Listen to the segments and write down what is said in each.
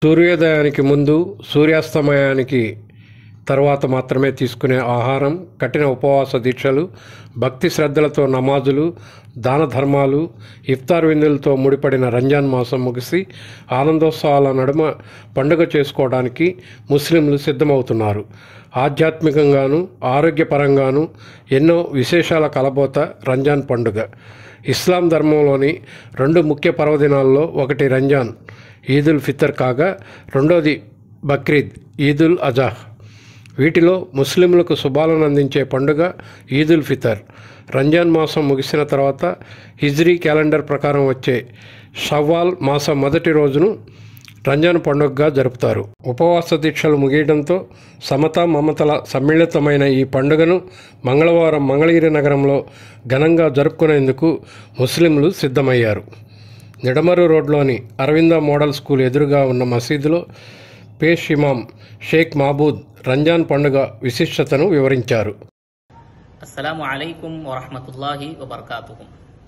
సూర్యోదయానికి ముందు సూర్యాస్తమయానికి తర్వాత మాత్రమే తీసుకునే ఆహారం కఠిన ఉపవాస దీక్షలు భక్తి శ్రద్ధలతో నమాజులు దాన ధర్మాలు ఇఫ్తార్ విందులతో ముడిపడిన రంజాన్ మాసం ముగిసి ఆనందోత్సవాల నడుమ పండుగ చేసుకోవడానికి ముస్లింలు సిద్ధమవుతున్నారు ఆధ్యాత్మికంగాను ఆరోగ్యపరంగాను ఎన్నో విశేషాల కలబోత రంజాన్ పండుగ ఇస్లాం ధర్మంలోని రెండు ముఖ్య పర్వదినాల్లో ఒకటి రంజాన్ ఈదుల్ ఫితర్ కాగా రెండోది బక్రీద్ ఈదుల్ అజాహ్ వీటిలో ముస్లింలకు శుభాలను అందించే పండుగ ఈదుల్ ఫితర్ రంజాన్ మాసం ముగిసిన తర్వాత హిజ్రీ క్యాలెండర్ ప్రకారం వచ్చే షవ్వాల్ మాసం మొదటి రోజును రంజాన్ పండుగగా జరుపుతారు ఉపవాస దీక్షలు ముగియడంతో సమత మమతల సమ్మిళితమైన ఈ పండుగను మంగళవారం మంగళగిరి నగరంలో ఘనంగా జరుపుకునేందుకు ముస్లింలు సిద్ధమయ్యారు నిడమరు రోడ్లోని అరవింద మోడల్ స్కూల్ ఎదురుగా ఉన్న మసీదులో పేష్ ఇమాం షేక్ మహబూద్ రంజాన్ పండుగ విశిష్టతను వివరించారు అస్సలాము అలైకుం వరహమతుల్లాహి వబర్కాతుహు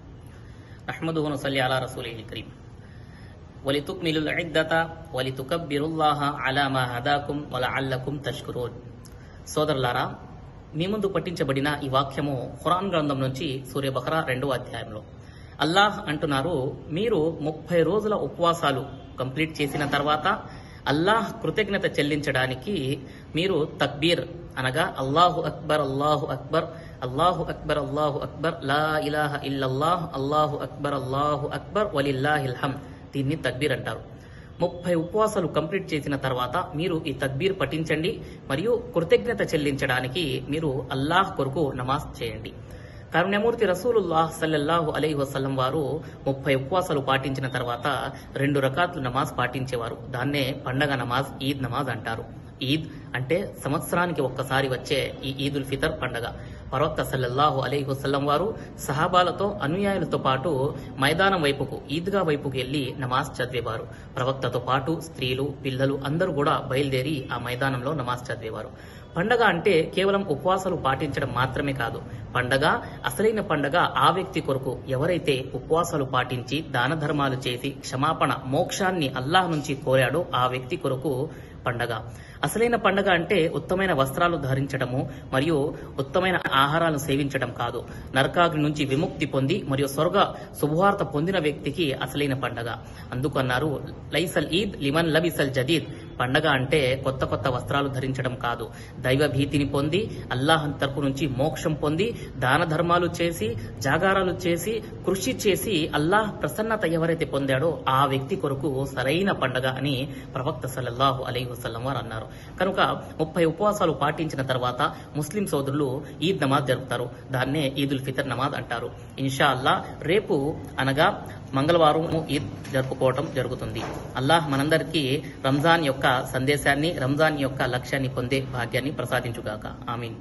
నహ్మదుహు నసల్లి అలా రసూలిల్ కరీం వలితుక్మిలుల్ ఇద్దత వలితుకబ్బిరుల్లాహ అలా మా హదాకుం వలఅల్లకుం తష్కురూన్ సోదరులారా మీ ముందు పట్టించబడిన ఈ వాక్యము ఖురాన్ గ్రంథం నుంచి సూర్య బహరా రెండవ అధ్యాయంలో అల్లాహ్ అంటున్నారు మీరు ముప్పై రోజుల ఉపవాసాలు కంప్లీట్ చేసిన తర్వాత అల్లాహ్ కృతజ్ఞత చెల్లించడానికి మీరు తక్బీర్ అనగా అల్లాహు అక్బర్ అల్లాహు అక్బర్ అల్లాహు అక్బర్ అల్లాహు అక్బర్ లా ఇలాహ ఇల్లల్లాహ్ అల్లాహు అక్బర్ అల్లాహు అక్బర్ వలిల్లాహిల్ హమ్ దీన్ని తక్బీర్ అంటారు ముప్పై ఉపవాసాలు కంప్లీట్ చేసిన తర్వాత మీరు ఈ తక్బీర్ పఠించండి మరియు కృతజ్ఞత చెల్లించడానికి మీరు అల్లాహ్ కొరకు నమాజ్ చేయండి కరుణ్యమూర్తి రసూలుల్లాహ్ సల్లల్లాహు అలైహి వసల్లం వారు ముప్పై ఉపవాసాలు పాటించిన తర్వాత రెండు రకాతులు నమాజ్ పాటించేవారు దాన్నే పండగ నమాజ్ ఈద్ నమాజ్ అంటారు ఈద్ అంటే సంవత్సరానికి ఒక్కసారి వచ్చే ఈ ఈదుల్ ఫితర్ పండగ ప్రవక్త సల్లల్లాహు అలైహి వసల్లం వారు సహాబాలతో అనుయాయులతో పాటు మైదానం వైపుకు ఈద్గా వైపుకు వెళ్లి నమాజ్ చదివేవారు ప్రవక్తతో పాటు స్త్రీలు పిల్లలు అందరూ కూడా బయలుదేరి ఆ మైదానంలో నమాజ్ చదివేవారు పండగ అంటే కేవలం ఉపవాసాలు పాటించడం మాత్రమే కాదు పండగ అసలైన పండగ ఆ వ్యక్తి కొరకు ఎవరైతే ఉపవాసాలు పాటించి దాన ధర్మాలు చేసి క్షమాపణ మోక్షాన్ని అల్లాహ్ నుంచి కోరాడో ఆ వ్యక్తి కొరకు పండగ అసలైన పండగ అంటే ఉత్తమైన వస్త్రాలు ధరించడము మరియు ఉత్తమైన ఆహారాలను సేవించడం కాదు నరకాగ్ని నుంచి విముక్తి పొంది మరియు స్వర్గ శుభవార్త పొందిన వ్యక్తికి అసలైన పండగ అందుకన్నారు లైసల్ ఈద్ లిమన్ లబిసల్ జదీద్ పండగ అంటే కొత్త కొత్త వస్త్రాలు ధరించడం కాదు దైవ భీతిని పొంది అల్లాహ్ తరపు నుంచి మోక్షం పొంది దాన ధర్మాలు చేసి జాగారాలు చేసి కృషి చేసి అల్లాహ్ ప్రసన్నత ఎవరైతే పొందాడో ఆ వ్యక్తి కొరకు సరైన పండగ అని ప్రవక్త సల్లల్లాహు అలైహి వసల్లం వారు అన్నారు కనుక ముప్పై ఉపవాసాలు పాటించిన తర్వాత ముస్లిం సోదరులు ఈద్ నమాజ్ జరుపుతారు దాన్నే ఈదుల్ ఫితర్ నమాజ్ అంటారు ఇన్షా అల్లా రేపు అనగా మంగళవారం ఈద్ జరుపుకోవటం జరుగుతుంది అల్లాహ్ మనందరికీ రంజాన్ యొక్క సందేశాన్ని రంజాన్ యొక్క లక్ష్యాన్ని పొందే భాగ్యాన్ని ప్రసాదించుగాక ఆమీన్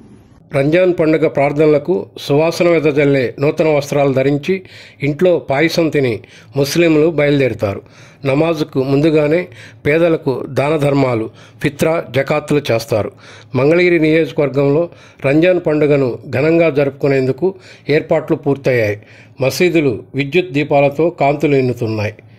రంజాన్ పండుగ ప్రార్థనలకు సువాసన వెదజల్లే నూతన వస్త్రాలు ధరించి ఇంట్లో పాయసం తిని ముస్లింలు బయలుదేరుతారు నమాజుకు ముందుగానే పేదలకు దాన ధర్మాలు ఫిత్రా జకాతులు చేస్తారు మంగళగిరి నియోజకవర్గంలో రంజాన్ పండుగను ఘనంగా జరుపుకునేందుకు ఏర్పాట్లు పూర్తయ్యాయి మసీదులు విద్యుత్ దీపాలతో కాంతులు ఎన్నుతున్నాయి